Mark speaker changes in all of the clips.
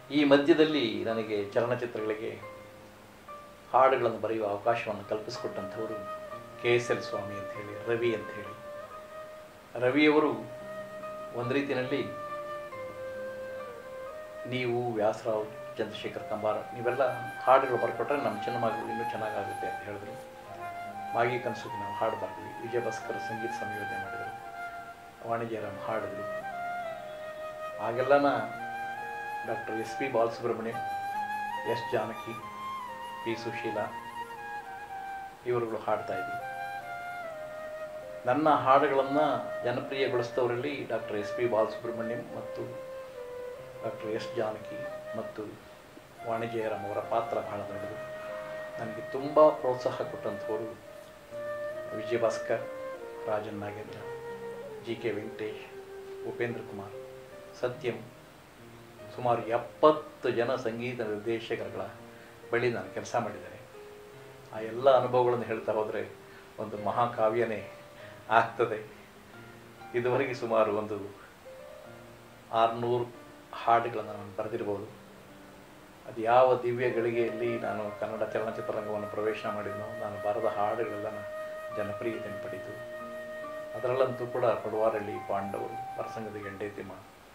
Speaker 1: ಈ ಮಧ್ಯದಲ್ಲಿ ನನಗೆ ಚಲನಚಿತ್ರಗಳಿಗೆ ಹಾಡುಗಳನ್ನು ಬರೆಯುವ ಅವಕಾಶವನ್ನು ಕಲ್ಪಿಸಿಕೊಟ್ಟಂಥವರು ಕೆ ಎಸ್ ಎಲ್ ಸ್ವಾಮಿ ಅಂತ ಹೇಳಿ ರವಿ ಅಂತ ಹೇಳಿ ರವಿಯವರು ಒಂದು ರೀತಿಯಲ್ಲಿ ನೀವು ವ್ಯಾಸರಾವ್ ಚಂದ್ರಶೇಖರ್ ಕಂಬಾರ ನೀವೆಲ್ಲ ಹಾಡುಗಳು ಬರ್ಕೊಟ್ರೆ ನಮ್ಮ ಚಿನ್ನಮಗಳು ಇನ್ನೂ ಚೆನ್ನಾಗಾಗುತ್ತೆ ಅಂತ ಹೇಳಿದ್ರು ಮಾಗಿ ಕನಸುಗೆ ನಾವು ಹಾಡು ಬರ್ತೀವಿ ವಿಜಯ ಭಾಸ್ಕರ್ ಸಂಗೀತ ಸಂಯೋಜನೆ ಮಾಡಿದರು ವಾಣಿಜ್ಯರಾಮ್ ಹಾಡಿದ್ರು ಆಗೆಲ್ಲನ doctor S P Balasubrahmanyam S Janaki P Susheela ಇವರುಗಳು ಹಾಡ್ತಾ ಇದ್ವಿ ನನ್ನ ಹಾಡುಗಳನ್ನು ಜನಪ್ರಿಯಗೊಳಿಸಿದವರಲ್ಲಿ ಡಾಕ್ಟರ್ ಎಸ್ ಪಿ ಬಾಲಸುಬ್ರಹ್ಮಣ್ಯಂ ಮತ್ತು ಡಾಕ್ಟರ್ ಎಸ್ ಜಾನಕಿ ಮತ್ತು ವಾಣಿ ಜಯರಾಮ್ ಅವರ ಪಾತ್ರ ಬಹಳ ದೊಡ್ಡದು ನನಗೆ ತುಂಬ ಪ್ರೋತ್ಸಾಹ ಕೊಟ್ಟಂಥವರು ವಿಜಯ ಭಾಸ್ಕರ್ ರಾಜನ್ ನಾಗೇಂದ್ರ ಜಿ ಕೆ ವೆಂಕಟೇಶ್ ಉಪೇಂದ್ರ ಕುಮಾರ್ ಸತ್ಯಂ ಸುಮಾರು ಎಪ್ಪತ್ತು ಜನ ಸಂಗೀತ ನಿರ್ದೇಶಕರುಗಳ ಬಳಿ ನಾನು ಕೆಲಸ ಮಾಡಿದ್ದೇನೆ ಆ ಎಲ್ಲ ಅನುಭವಗಳನ್ನು ಹೇಳ್ತಾ ಹೋದರೆ ಒಂದು ಮಹಾಕಾವ್ಯನೇ ಆಗ್ತದೆ ಇದುವರೆಗೆ ಸುಮಾರು ಒಂದು ಆರುನೂರು ಹಾಡುಗಳನ್ನು ನಾನು ಬರೆದಿರ್ಬೋದು ಅದು ಯಾವ ದಿವ್ಯ ಗಳಿಗೆಯಲ್ಲಿ ನಾನು ಕನ್ನಡ ಚಲನಚಿತ್ರರಂಗವನ್ನು ಪ್ರವೇಶ ಮಾಡಿದ್ನೋ ನಾನು ಬರೆದ ಹಾಡುಗಳೆಲ್ಲ ಜನಪ್ರಿಯತೆಯನ್ನು ಪಡೀತು ಅದರಲ್ಲಂತೂ ಕೂಡ ಪಡುವಾರಳ್ಳಿ ಪಾಂಡವರು ಪ್ರಸಂಗದ ಗಂಡೇತಿಮ್ಮ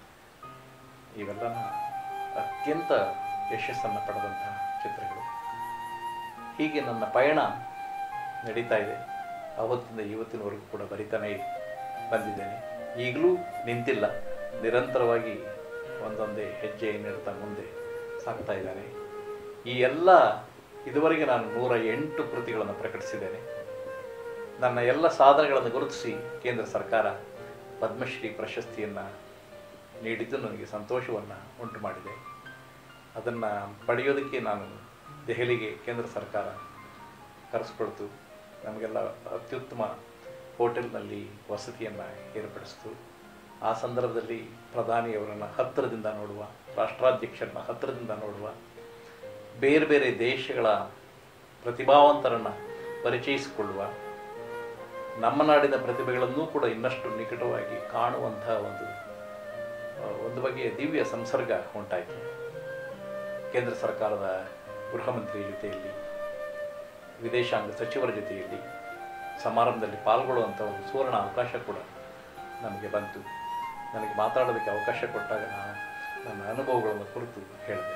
Speaker 1: ಇವೆಲ್ಲ ಅತ್ಯಂತ ಯಶಸ್ಸನ್ನು ಪಡೆದಂತಹ ಚಿತ್ರಗಳು ಹೀಗೆ ನನ್ನ ಪಯಣ ನಡೀತಾ ಇದೆ ಅವತ್ತಿಂದ ಇವತ್ತಿನವರೆಗೂ ಕೂಡ ಬರಿತಾನೇ ಬಂದಿದ್ದೇನೆ ಈಗಲೂ ನಿಂತಿಲ್ಲ ನಿರಂತರವಾಗಿ ಒಂದೊಂದೇ ಹೆಜ್ಜೆ ನೀಡ್ತಾ ಮುಂದೆ ಸಾಗ್ತಾ ಇದ್ದಾನೆ ಈ ಎಲ್ಲ ಇದುವರೆಗೆ ನಾನು ನೂರ ಎಂಟು ಕೃತಿಗಳನ್ನು ಪ್ರಕಟಿಸಿದ್ದೇನೆ ನನ್ನ ಎಲ್ಲ ಸಾಧನೆಗಳನ್ನು ಗುರುತಿಸಿ ಕೇಂದ್ರ ಸರ್ಕಾರ ಪದ್ಮಶ್ರೀ ಪ್ರಶಸ್ತಿಯನ್ನು ನೀಡಿದ್ದು ನನಗೆ ಸಂತೋಷವನ್ನು ಉಂಟು ಮಾಡಿದೆ ಅದನ್ನು ಪಡೆಯೋದಕ್ಕೆ ನಾನು ದೆಹಲಿಗೆ ಕೇಂದ್ರ ಸರ್ಕಾರ ಕರೆಸ್ಕೊಳ್ತು ನಮಗೆಲ್ಲ ಅತ್ಯುತ್ತಮ ಹೋಟೆಲ್ನಲ್ಲಿ ವಸತಿಯನ್ನು ಏರ್ಪಡಿಸಿತು ಆ ಸಂದರ್ಭದಲ್ಲಿ ಪ್ರಧಾನಿಯವರನ್ನು ಹತ್ತಿರದಿಂದ ನೋಡುವ ರಾಷ್ಟ್ರಾಧ್ಯಕ್ಷರನ್ನ ಹತ್ತಿರದಿಂದ ನೋಡುವ ಬೇರೆ ಬೇರೆ ದೇಶಗಳ ಪ್ರತಿಭಾವಂತರನ್ನು ಪರಿಚಯಿಸಿಕೊಳ್ಳುವ ನಮ್ಮ ನಾಡಿನ ಪ್ರತಿಭೆಗಳನ್ನೂ ಕೂಡ ಇನ್ನಷ್ಟು ನಿಕಟವಾಗಿ ಕಾಣುವಂತಹ ಒಂದು ಆ, ಒಂದು ಬಗೆಯ ದಿವ್ಯ ಸಂಸರ್ಗ ಉಂಟಾಯಿತು ಕೇಂದ್ರ ಸರ್ಕಾರದ ಗೃಹ ಮಂತ್ರಿ ಜೊತೆಯಲ್ಲಿ ವಿದೇಶಾಂಗ ಸಚಿವರ ಜೊತೆಯಲ್ಲಿ ಸಮಾರಂಭದಲ್ಲಿ ಪಾಲ್ಗೊಳ್ಳುವಂಥ ಒಂದು ಸುವರ್ಣ ಅವಕಾಶ ಕೂಡ ನಮಗೆ ಬಂತು ನನಗೆ ಮಾತಾಡೋದಕ್ಕೆ ಅವಕಾಶ ಕೊಟ್ಟಾಗ ನಾನು ನನ್ನ ಅನುಭವಗಳನ್ನು ಕುರಿತು ಹೇಳಿದೆ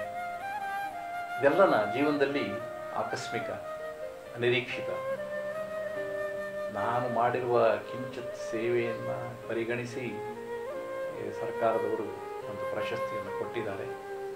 Speaker 1: ಇದೆಲ್ಲ ಜೀವನದಲ್ಲಿ ಆಕಸ್ಮಿಕ ಅನಿರೀಕ್ಷಿತ ನಾನು ಮಾಡಿರುವ ಕಿಂಚಿತ್ ಸೇವೆಯನ್ನು ಪರಿಗಣಿಸಿ ಈ ಸರ್ಕಾರದವರು ಒಂದು ಪ್ರಶಸ್ತಿಯನ್ನು ಕೊಟ್ಟಿದ್ದಾರೆ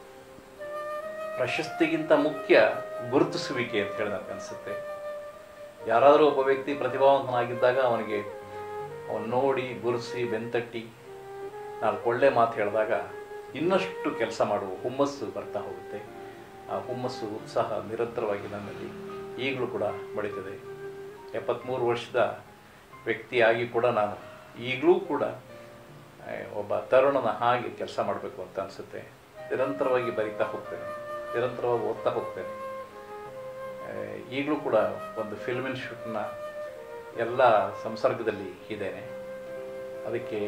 Speaker 1: ಪ್ರಶಸ್ತಿಗಿಂತ ಮುಖ್ಯ ಗುರುತಿಸುವಿಕೆ ಅಂತ ಹೇಳಿ ನನಗೆ ಅನಿಸುತ್ತೆ ಯಾರಾದರೂ ಒಬ್ಬ ವ್ಯಕ್ತಿ ಪ್ರತಿಭಾವಂತನಾಗಿದ್ದಾಗ ಅವನಿಗೆ ಅವನು ನೋಡಿ ಗುರುಸಿ ಬೆಂತಟ್ಟಿ ನಾಲ್ಕು ಒಳ್ಳೆ ಮಾತು ಹೇಳಿದಾಗ ಇನ್ನಷ್ಟು ಕೆಲಸ ಮಾಡುವ ಹುಮ್ಮಸ್ಸು ಬರ್ತಾ ಹೋಗುತ್ತೆ ಆ ಹುಮ್ಮಸ್ಸು ಉತ್ಸಾಹ ನಿರಂತರವಾಗಿ ನನ್ನಲ್ಲಿ ಈಗಲೂ ಕೂಡ ಬೆಳೀತದೆ ಎಪ್ಪತ್ತ್ಮೂರು ವರ್ಷದ ವ್ಯಕ್ತಿಯಾಗಿ ಕೂಡ ನಾನು ಈಗಲೂ ಕೂಡ ಆ, ಒಬ್ಬ ತರುಣನ ಹಾಗೆ ಕೆಲಸ ಮಾಡಬೇಕು ಅಂತ ಅನಿಸುತ್ತೆ ನಿರಂತರವಾಗಿ ಬರಿತಾ ಹೋಗ್ತೇನೆ ನಿರಂತರವಾಗಿ ಓದ್ತಾ ಹೋಗ್ತೇನೆ ಆ, ಈಗಲೂ ಕೂಡ ಒಂದು ಫಿಲ್ಮ್ ಇನ್ಸ್ಟಿಟ್ಯೂಟ್ನ ಎಲ್ಲ ಸಂಸರ್ಗದಲ್ಲಿ ಇದ್ದೇನೆ ಅದಕ್ಕೆ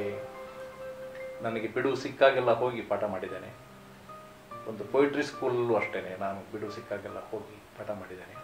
Speaker 1: ನನಗೆ ಬಿಡುವು ಸಿಕ್ಕಾಗೆಲ್ಲ ಹೋಗಿ ಪಾಠ ಮಾಡಿದ್ದೇನೆ ಒಂದು ಪೊಯಿಟ್ರಿ ಸ್ಕೂಲಲ್ಲೂ ಅಷ್ಟೇ ನಾನು ಬಿಡುವು ಸಿಕ್ಕಾಗೆಲ್ಲ ಹೋಗಿ ಪಾಠ ಮಾಡಿದ್ದೇನೆ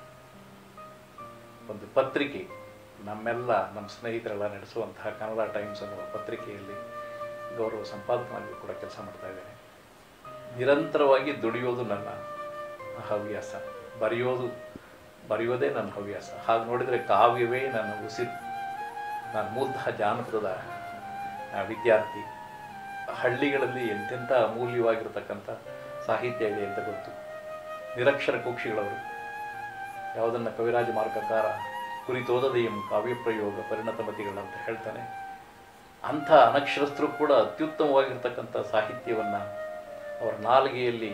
Speaker 1: ಒಂದು ಪತ್ರಿಕೆ ನಮ್ಮೆಲ್ಲ ನಮ್ಮ ಸ್ನೇಹಿತರೆಲ್ಲ ನಡೆಸುವಂತಹ ಕನ್ನಡ ಟೈಮ್ಸ್ ಅನ್ನುವ ಪತ್ರಿಕೆಯಲ್ಲಿ ಗೌರವ ಸಂಪಾದಕನಾಗಿ ಕೂಡ ಕೆಲಸ ಮಾಡ್ತಾ ಇದ್ದೇನೆ ನಿರಂತರವಾಗಿ ದುಡಿಯೋದು ನನ್ನ ಹವ್ಯಾಸ ಬರೆಯೋದು ಬರೆಯೋದೇ ನನ್ನ ಹವ್ಯಾಸ ಹಾಗೆ ನೋಡಿದರೆ ಕಾವ್ಯವೇ ನನ್ನ ಉಸಿರು ನಾನು ಮೂಲತಃ ಜಾನಪದದ ಆ, ವಿದ್ಯಾರ್ಥಿ ಹಳ್ಳಿಗಳಲ್ಲಿ ಎಂತೆಂಥ ಅಮೂಲ್ಯವಾಗಿರ್ತಕ್ಕಂಥ ಸಾಹಿತ್ಯ ಇದೆ ಅಂತ ಗೊತ್ತು ನಿರಕ್ಷರ ಕುಕ್ಷಿಗಳವರು ಯಾವುದನ್ನು ಕವಿರಾಜ ಮಾರ್ಗಕಾರ ಕುರಿತೋದದೆಯಂ ಕಾವ್ಯ ಪ್ರಯೋಗ ಪರಿಣತಮತಿಗಳಂತ ಹೇಳ್ತಾನೆ ಅಂಥ ಅನಕ್ಷರಸ್ಥರು ಕೂಡ ಅತ್ಯುತ್ತಮವಾಗಿರ್ತಕ್ಕಂಥ ಸಾಹಿತ್ಯವನ್ನು ಅವರ ನಾಲಿಗೆಯಲ್ಲಿ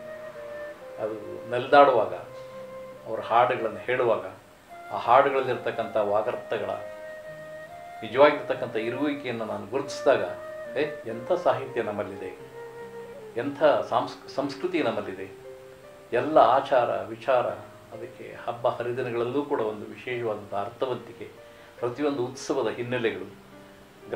Speaker 1: ಅದು ನಲಿದಾಡುವಾಗ ಅವರ ಹಾಡುಗಳನ್ನು ಹೇಳುವಾಗ ಆ ಹಾಡುಗಳಲ್ಲಿರ್ತಕ್ಕಂಥ ವಾಗರ್ಥಗಳ ನಿಜವಾಗಿರ್ತಕ್ಕಂಥ ಇರುವಿಕೆಯನ್ನು ನಾನು ಗುರುತಿಸಿದಾಗ ಏ ಎಂಥ ಸಾಹಿತ್ಯ ನಮ್ಮಲ್ಲಿದೆ ಎಂಥ ಸಾಂಸ್ ಸಂಸ್ಕೃತಿ ನಮ್ಮಲ್ಲಿದೆ ಎಲ್ಲ ಆಚಾರ ವಿಚಾರ ಅದಕ್ಕೆ ಹಬ್ಬ ಹರಿದಿನಗಳಲ್ಲೂ ಕೂಡ ಒಂದು ವಿಶೇಷವಾದಂಥ ಅರ್ಥವಂತಿಕೆ ಪ್ರತಿಯೊಂದು ಉತ್ಸವದ ಹಿನ್ನೆಲೆಗಳು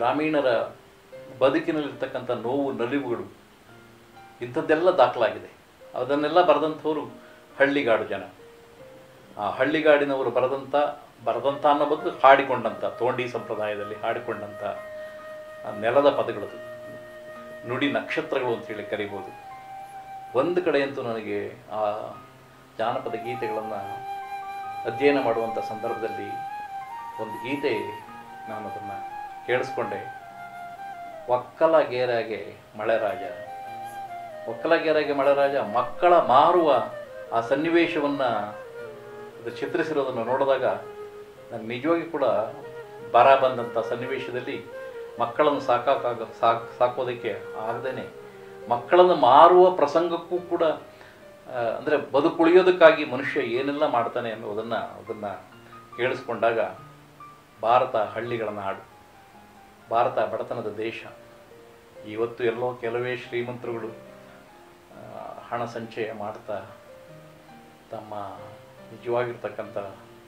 Speaker 1: ಗ್ರಾಮೀಣರ ಬದುಕಿನಲ್ಲಿರ್ತಕ್ಕಂಥ ನೋವು ನಲಿವುಗಳು ಇಂಥದ್ದೆಲ್ಲ ದಾಖಲಾಗಿದೆ ಅದನ್ನೆಲ್ಲ ಬರೆದಂಥವ್ರು ಹಳ್ಳಿಗಾಡು ಜನ ಆ ಹಳ್ಳಿಗಾಡಿನವರು ಬರೆದಂಥ ಬರೆದಂಥ ಅನ್ನೋ ಬದಲು ಹಾಡಿಕೊಂಡಂಥ ತೋಂಡಿ ಸಂಪ್ರದಾಯದಲ್ಲಿ ಹಾಡಿಕೊಂಡಂಥ ಆ ನೆಲದ ಪದಗಳದು ನುಡಿ ನಕ್ಷತ್ರಗಳು ಅಂತೇಳಿ ಕರಿಬೋದು ಒಂದು ಕಡೆಯಂತೂ ನನಗೆ ಆ ಜಾನಪದ ಗೀತೆಗಳನ್ನು ಅಧ್ಯಯನ ಮಾಡುವಂಥ ಸಂದರ್ಭದಲ್ಲಿ ಒಂದು ಗೀತೆ ನಾನು ಅದನ್ನು ಕೇಳಿಸ್ಕೊಂಡೆ ಒಕ್ಕಲ ಗೇರಾಗೆ ಮಳೆರಾಜ ಒಕ್ಕಲ ಗೇರಾಗೆ ಮಳೆರಾಜ ಮಕ್ಕಳ ಮಾರುವ ಆ ಸನ್ನಿವೇಶವನ್ನು ಅದು ಚಿತ್ರಿಸಿರೋದನ್ನು ನೋಡಿದಾಗ ನನಗೆ ನಿಜವಾಗಿ ಕೂಡ ಬರ ಬಂದಂಥ ಸನ್ನಿವೇಶದಲ್ಲಿ ಮಕ್ಕಳನ್ನು ಸಾಕಾಗ ಸಾಕ್ ಸಾಕೋದಕ್ಕೆ ಆಗದೇನೆ ಮಕ್ಕಳನ್ನು ಮಾರುವ ಪ್ರಸಂಗಕ್ಕೂ ಕೂಡ ಅಂದರೆ ಬದುಕುಳಿಯೋದಕ್ಕಾಗಿ ಮನುಷ್ಯ ಏನೆಲ್ಲ ಮಾಡ್ತಾನೆ ಅನ್ನೋದನ್ನು ಅದನ್ನು ಕೇಳಿಸ್ಕೊಂಡಾಗ ಭಾರತ ಹಳ್ಳಿಗಳ ನಾಡು ಭಾರತ ಬಡತನದ ದೇಶ ಇವತ್ತು ಎಲ್ಲೋ ಕೆಲವೇ ಶ್ರೀಮಂತರುಗಳು ಆ, ಹಣ ಸಂಚಯ ಮಾಡ್ತಾ ತಮ್ಮ ನಿಜವಾಗಿರ್ತಕ್ಕಂಥ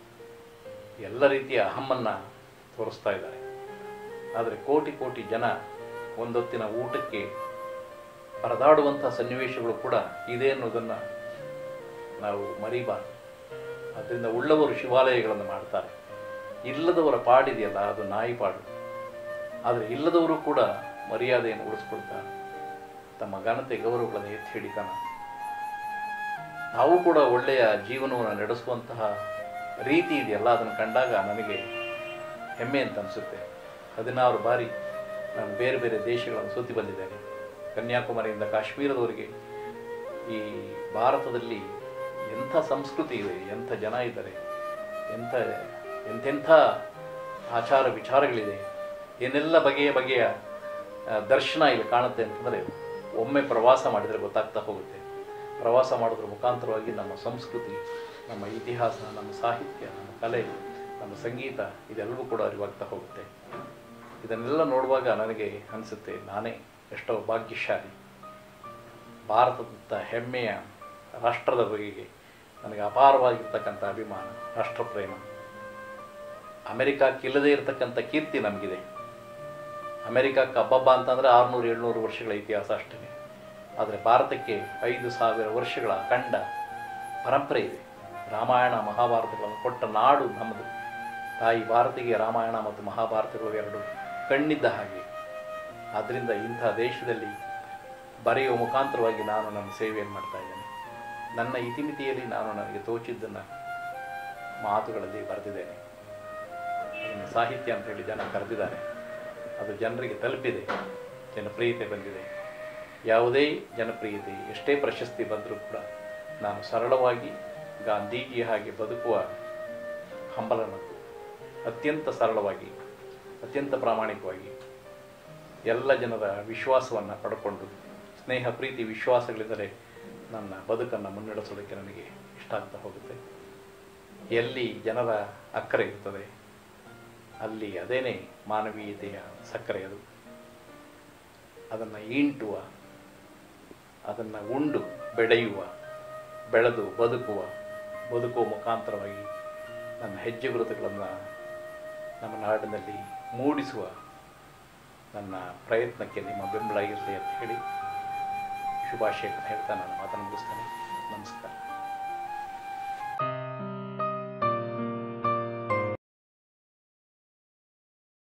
Speaker 1: ಎಲ್ಲ ರೀತಿಯ ಅಹಮ್ಮನ್ನು ತೋರಿಸ್ತಾ ಇದ್ದಾರೆ ಆದರೆ ಕೋಟಿ ಕೋಟಿ ಜನ ಒಂದೊತ್ತಿನ ಊಟಕ್ಕೆ ಪರದಾಡುವಂಥ ಸನ್ನಿವೇಶಗಳು ಕೂಡ ಇದೆ ಅನ್ನೋದನ್ನು ನಾವು ಮರಿಬಾರ್ದು ಅದರಿಂದ ಉಳ್ಳವರು ಶಿವಾಲಯಗಳನ್ನು ಮಾಡ್ತಾರೆ ಇಲ್ಲದವರ ಪಾಡಿದೆಯಲ್ಲ ಅದು ನಾಯಿ ಪಾಡು ಆದರೆ ಇಲ್ಲದವರು ಕೂಡ ಮರ್ಯಾದೆಯನ್ನು ಉಳಿಸ್ಕೊಳ್ತಾ ತಮ್ಮ ಘನತೆ ಗೌರವಗಳನ್ನು ಎತ್ತಿ ಹಿಡಿತಾನ ನಾವು ಕೂಡ ಒಳ್ಳೆಯ ಜೀವನವನ್ನು ನಡೆಸುವಂತಹ ರೀತಿ ಇದೆಯಲ್ಲ ಅದನ್ನು ಕಂಡಾಗ ನನಗೆ ಹೆಮ್ಮೆ ಅಂತ ಅನಿಸುತ್ತೆ ಹದಿನಾರು ಬಾರಿ ನಾನು ಬೇರೆ ಬೇರೆ ದೇಶಗಳನ್ನು ಸುತ್ತಿ ಬಂದಿದ್ದೇನೆ ಕನ್ಯಾಕುಮಾರಿಯಿಂದ ಕಾಶ್ಮೀರದವರೆಗೆ ಈ ಭಾರತದಲ್ಲಿ ಎಂಥ ಸಂಸ್ಕೃತಿ ಇದೆ ಎಂಥ ಜನ ಇದ್ದಾರೆ ಎಂಥ ಎಂತೆಂಥ ಆಚಾರ ವಿಚಾರಗಳಿದೆ ಏನೆಲ್ಲ ಬಗೆಯ ಬಗೆಯ ಆ, ದರ್ಶನ ಇಲ್ಲಿ ಕಾಣುತ್ತೆ ಅಂತಂದರೆ ಒಮ್ಮೆ ಪ್ರವಾಸ ಮಾಡಿದರೆ ಗೊತ್ತಾಗ್ತಾ ಹೋಗುತ್ತೆ ಪ್ರವಾಸ ಮಾಡೋದ್ರ ಮುಖಾಂತರವಾಗಿ ನಮ್ಮ ಸಂಸ್ಕೃತಿ ನಮ್ಮ ಇತಿಹಾಸ ನಮ್ಮ ಸಾಹಿತ್ಯ ನಮ್ಮ ಕಲೆ ನಮ್ಮ ಸಂಗೀತ ಇದೆಲ್ಲವೂ ಕೂಡ ಅರಿವಾಗ್ತಾ ಹೋಗುತ್ತೆ ಇದನ್ನೆಲ್ಲ ನೋಡುವಾಗ ನನಗೆ ಅನಿಸುತ್ತೆ ನಾನೇ ಎಷ್ಟೋ ಭಾಗ್ಯಶಾಲಿ ಭಾರತದಂಥ ಹೆಮ್ಮೆಯ ರಾಷ್ಟ್ರದ ಬಗೆಗೆ ನನಗೆ ಅಪಾರವಾಗಿರ್ತಕ್ಕಂಥ ಅಭಿಮಾನ ರಾಷ್ಟ್ರಪ್ರೇಮ ಅಮೆರಿಕಕ್ಕೆ ಇಲ್ಲದೇ ಇರತಕ್ಕಂಥ ಕೀರ್ತಿ ನಮಗಿದೆ ಅಮೆರಿಕಕ್ಕೆ ಹಬ್ಬಬ್ಬ ಅಂತಂದರೆ ಆರುನೂರು ಏಳ್ನೂರು ವರ್ಷಗಳ ಇತಿಹಾಸ ಅಷ್ಟೇ ಆದರೆ ಭಾರತಕ್ಕೆ ಐದು ಸಾವಿರ ವರ್ಷಗಳ ಅಖಂಡ ಪರಂಪರೆ ಇದೆ ರಾಮಾಯಣ ಮಹಾಭಾರತಗಳನ್ನು ಕೊಟ್ಟ ನಾಡು ನಮ್ಮದು ತಾಯಿ ಭಾರತಿಗೆ ರಾಮಾಯಣ ಮತ್ತು ಮಹಾಭಾರತಗಳು ಎರಡು ಕಣ್ಣಿದ್ದ ಹಾಗೆ ಆದ್ದರಿಂದ ಇಂಥ ದೇಶದಲ್ಲಿ ಬರೆಯುವ ಮುಖಾಂತರವಾಗಿ ನಾನು ನನ್ನ ಸೇವೆಯನ್ನು ಮಾಡ್ತಾ ಇದ್ದೇನೆ ನನ್ನ ಇತಿಮಿತಿಯಲ್ಲಿ ನಾನು ನನಗೆ ತೋಚಿದ್ದನ್ನು ಮಾತುಗಳಲ್ಲಿ ಬರೆದಿದ್ದೇನೆ ಅದನ್ನು ಸಾಹಿತ್ಯ ಅಂತ ಹೇಳಿ ಜನ ಕರೆದಿದ್ದಾರೆ ಅದು ಜನರಿಗೆ ತಲುಪಿದೆ ಜನಪ್ರಿಯತೆ ಬಂದಿದೆ ಯಾವುದೇ ಜನಪ್ರಿಯತೆ ಎಷ್ಟೇ ಪ್ರಶಸ್ತಿ ಬಂದರೂ ಕೂಡ ನಾನು ಸರಳವಾಗಿ ಗಾಂಧೀಜಿ ಹಾಗೆ ಬದುಕುವ ಹಂಬಲನದ್ದು ಅತ್ಯಂತ ಸರಳವಾಗಿ ಅತ್ಯಂತ ಪ್ರಾಮಾಣಿಕವಾಗಿ ಎಲ್ಲ ಜನರ ವಿಶ್ವಾಸವನ್ನು ಪಡ್ಕೊಂಡು ಸ್ನೇಹ ಪ್ರೀತಿ ವಿಶ್ವಾಸಗಳಿದ್ದರೆ ನನ್ನ ಬದುಕನ್ನು ಮುನ್ನಡೆಸೋದಕ್ಕೆ ನನಗೆ ಇಷ್ಟ ಆಗ್ತಾ ಹೋಗುತ್ತೆ ಎಲ್ಲಿ ಜನರ ಅಕ್ಕರೆ ಇರ್ತದೆ ಅಲ್ಲಿ ಅದೇನೇ ಮಾನವೀಯತೆಯ ಸಕ್ಕರೆ ಅದು ಅದನ್ನು ಈಂಟುವ ಅದನ್ನು ಉಂಡು ಬೆಳೆಯುವ ಬೆಳೆದು ಬದುಕುವ ಬದುಕುವ ಮುಖಾಂತರವಾಗಿ ನನ್ನ ಹೆಜ್ಜೆ ಗುರುತುಗಳನ್ನು ನಮ್ಮ ನಾಡಿನಲ್ಲಿ ಮೂಡಿಸುವ ನನ್ನ ಪ್ರಯತ್ನಕ್ಕೆ ನಿಮ್ಮ ಬೆಂಬಲ ಇರಲಿ ಅಂತ ಹೇಳಿ ಶುಭಾಶಯಗಳನ್ನು ಹೇಳ್ತಾ ನಾನು ಮಾತನ್ನು ಮುಗಿಸ್ತೇನೆ ನಮಸ್ಕಾರ